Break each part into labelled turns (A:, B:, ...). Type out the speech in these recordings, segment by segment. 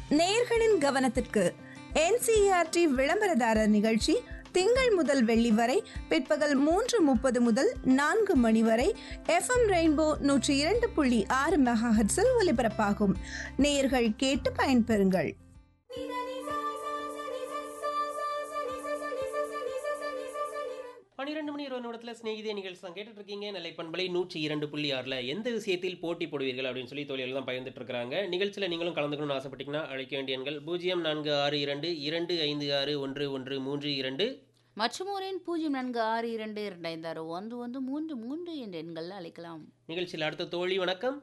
A: நேயர்களின் கவனத்திற்கு என்சிஆர்டி விளம்பரதாரர் நிகழ்ச்சி திங்கள் முதல் வெள்ளி வரை பிற்பகல் மூன்று முப்பது முதல் நான்கு மணி வரை எஃப்எம் ரெயின்போ நூற்றி இரண்டு புள்ளி ஆறு மெகாஹெட்ஸில் ஒலிபரப்பாகும் நேயர்கள் கேட்டு பயன்பெறுங்கள்
B: பன்னிரெண்டு மணி இருபது நிமிடத்தில் ஸ்நேகிதே நிகழ்ச்சி தான் கேட்டுட்டு இருக்கீங்க நிலை பண்பலை நூற்றி இரண்டு புள்ளி ஆறில் எந்த விஷயத்தில் போட்டி போடுவீர்கள் அப்படின்னு சொல்லி தோழிகள் தான் பகிர்ந்துட்டு இருக்காங்க நிகழ்ச்சியில் நீங்களும் கலந்துக்கணும்னு ஆசைப்பட்டீங்கன்னா அழைக்க வேண்டிய எண்கள் பூஜ்ஜியம் நான்கு ஆறு இரண்டு இரண்டு ஐந்து ஆறு ஒன்று ஒன்று மூன்று இரண்டு
C: மற்றும் ஒரு எண் பூஜ்ஜியம் நான்கு ஆறு இரண்டு இரண்டு ஐந்து ஆறு ஒன்று ஒன்று மூன்று மூன்று என்ற எண்களில் அழைக்கலாம்
B: நிகழ்ச்சியில் அடுத்த தோழி வணக்கம்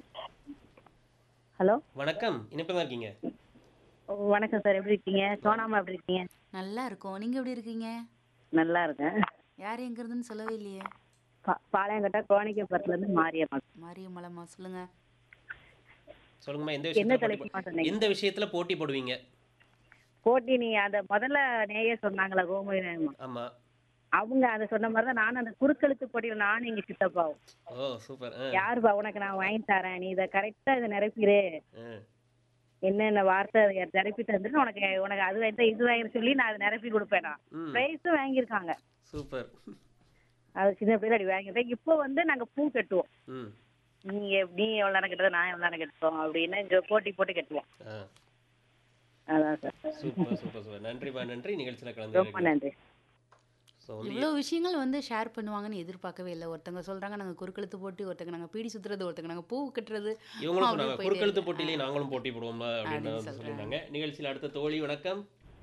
D: ஹலோ
B: வணக்கம் இணைப்பில் தான் இருக்கீங்க
D: வணக்கம் சார் எப்படி இருக்கீங்க சோனாமா எப்படி இருக்கீங்க
C: நல்லா இருக்கோம் நீங்கள் எப்படி இருக்கீங்க
D: நல்லா இருக்கேன்
C: யார் எங்க இருந்துன்னு சொல்லவே இல்லையே
D: பா- பாளையங்கோட்டை கோணிக்கப்புறத்துல இருந்து மாரியம்மா
C: மாரியம்மலம்மா சொல்லுங்க
B: சொல்லுங்கம்மா எந்த
D: என்ன
B: விஷயத்தில்
D: தலைப்புமா சொன்னீங்க
B: எந்த விஷயத்தில் போட்டி போடுவீங்க
D: போட்டி நீ அந்த முதல்ல நேய சொன்னாங்களா கோமதி நேயம்மா
B: ஆமாம்
D: அவங்க அதை சொன்ன மாதிரி தான் நானும் அந்த குறுக்கெழுத்து போட்டியில் நானும் எங்க சித்தப்பாவும்
B: ஓ சூப்பர் ஆ
D: யாருப்பா உனக்கு நான் வாங்கி தரேன் நீ இதை கரெக்டா இதை நிரப்பிடு
B: ஆ
D: என்னென்ன வார்த்தை அதை நிரப்பி தந்துட்டு உனக்கு உனக்கு அது வாங்கி இது வாங்கி சொல்லி நான் அதை நிரப்பி கொடுப்பேன் நான்
B: ம்
D: ப்ரைஸும் வாங்கியிருக்காங்க
B: சூப்பர்
D: அது சின்ன பிள்ளை அடி வாங்கிட்டேன் இப்போ வந்து நாங்க பூ கட்டுவோம்
B: ம்
D: நீங்க நீ எவ்வளவு நேரம் கட்டுறது நான் எவ்வளவு நேரம் கட்டுவோம் அப்படின்னு இங்க போட்டி போட்டு கட்டுவோம்
B: ஆ
D: அதான் சார்
B: சூப்பர் சூப்பர் சூப்பர் நன்றிப்பா நன்றி நிகழ்ச்சியில்
D: ரொம்ப
B: கலந்து
D: நன்றி
B: ஸோ வந்து
C: இவ்வளோ விஷயங்கள் வந்து ஷேர் பண்ணுவாங்கன்னு எதிர்பார்க்கவே இல்லை ஒருத்தங்க சொல்றாங்க நாங்க குறுக்கெழுத்து போட்டு ஒருத்தங்க நாங்க பீடி சுத்துறது ஒருத்தங்க நாங்க பூ கட்டுறது
B: இவங்களும்
C: அப்படியே
B: சொன்னாங்க
C: போயிட்டே
B: குறுக்கெழுத்து
C: இருக்கு.
B: போட்டியிலே நாங்களும் போட்டி போடுவோம்ல அப்படின்னு
C: அப்படின்னு
B: வந்து
C: சொல்றாங்க.
B: சொல்லியிருந்தாங்க நிகழ்ச்சியில் அடுத்த தோழி வணக்கம்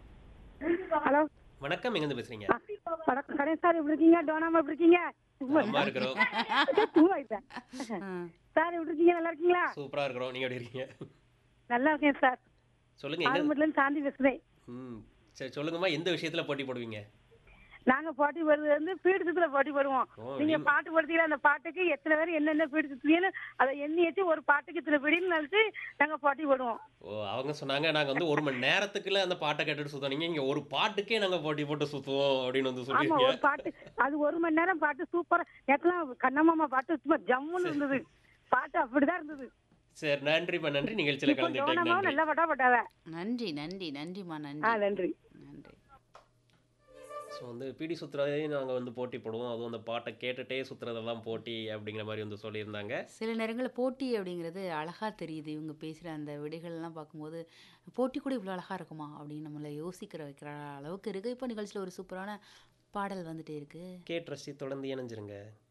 D: ஹலோ
B: வணக்கம் எங்கேருந்து பேசுறீங்க
D: வணக்கம் கணேஷ் சார் எப்படி இருக்கீங்க டோனாமா எப்படி இருக்கீங்க
B: அம்மா இருக்கிறோம்
D: சும்மா இல்ல.
C: ஆ.
D: சார் எப்படி இருக்கீங்க நல்லா இருக்கீங்களா
B: சூப்பரா இருக்கிறோம் நீங்க எப்படி இருக்கீங்க
D: நல்லா இருக்கேன் சார்
B: சொல்லுங்க எங்க
D: ஆரம்பத்துல இருந்து சாந்தி பேசுறேன்
B: ம் சரி சொல்லுங்கம்மா எந்த விஷயத்துல போட்டி போடுவீங்க
D: நாங்க போட்டி போடுறது வந்து பீடு சுத்துல போட்டி போடுவோம்
B: ஓ,
D: நீங்க
B: நீங்க-
D: பாட்டு போடுறீங்களா அந்த பாட்டுக்கு எத்தனை பேர் என்னென்ன பீடு சுத்துவீங்கன்னு அதை எண்ணி வச்சு ஒரு பாட்டுக்கு இத்தனை பீடின்னு நினைச்சு நாங்க போட்டி போடுவோம்
B: ஓ அவங்க சொன்னாங்க நாங்க வந்து ஒரு மணி நேரத்துக்குள்ள அந்த பாட்டை கேட்டுட்டு சுத்தோம் இங்க ஒரு பாட்டுக்கே நாங்க போட்டி போட்டு சுத்துவோம் அப்படின்னு வந்து
D: ஆமா
B: சொல்லிருக்கீங்க
D: ஒரு பாட்டு அது ஒரு மணி நேரம் பாட்டு சூப்பரா நேற்றுலாம் கண்ணம்மாமா பாட்டு சும்மா ஜம்முன்னு இருந்தது பாட்டு அப்படிதான் இருந்தது
B: சரி நன்றிப்பா நன்றி நிகழ்ச்சியில
D: இப்போ
B: கலந்துட்டேன்
D: டோனாமாவும்
B: நன்றி
D: நல்லா பட்டா பட்டாவ
C: நன்றி நன்றி நன்றிம்மா
D: ஆ
C: நன்றி
D: நன்றி
C: நன்றி
B: ஸோ வந்து பிடி சுத்துறதையும் நாங்கள் வந்து போட்டி போடுவோம் அதுவும் அந்த பாட்டை கேட்டுட்டே சுத்துறதெல்லாம் போட்டி அப்படிங்கிற மாதிரி வந்து சொல்லியிருந்தாங்க
C: சில நேரங்களில் போட்டி அப்படிங்கிறது அழகா தெரியுது இவங்க பேசுகிற அந்த விடைகள்லாம் பார்க்கும்போது போட்டி கூட இவ்வளோ அழகா இருக்குமா அப்படின்னு நம்மளை யோசிக்கிற வைக்கிற அளவுக்கு இருக்கு இப்போ நிகழ்ச்சியில் ஒரு சூப்பரான பாடல் வந்துட்டே இருக்கு
B: கேட்டு ரசி தொடர்ந்து இணைஞ்சிருங்க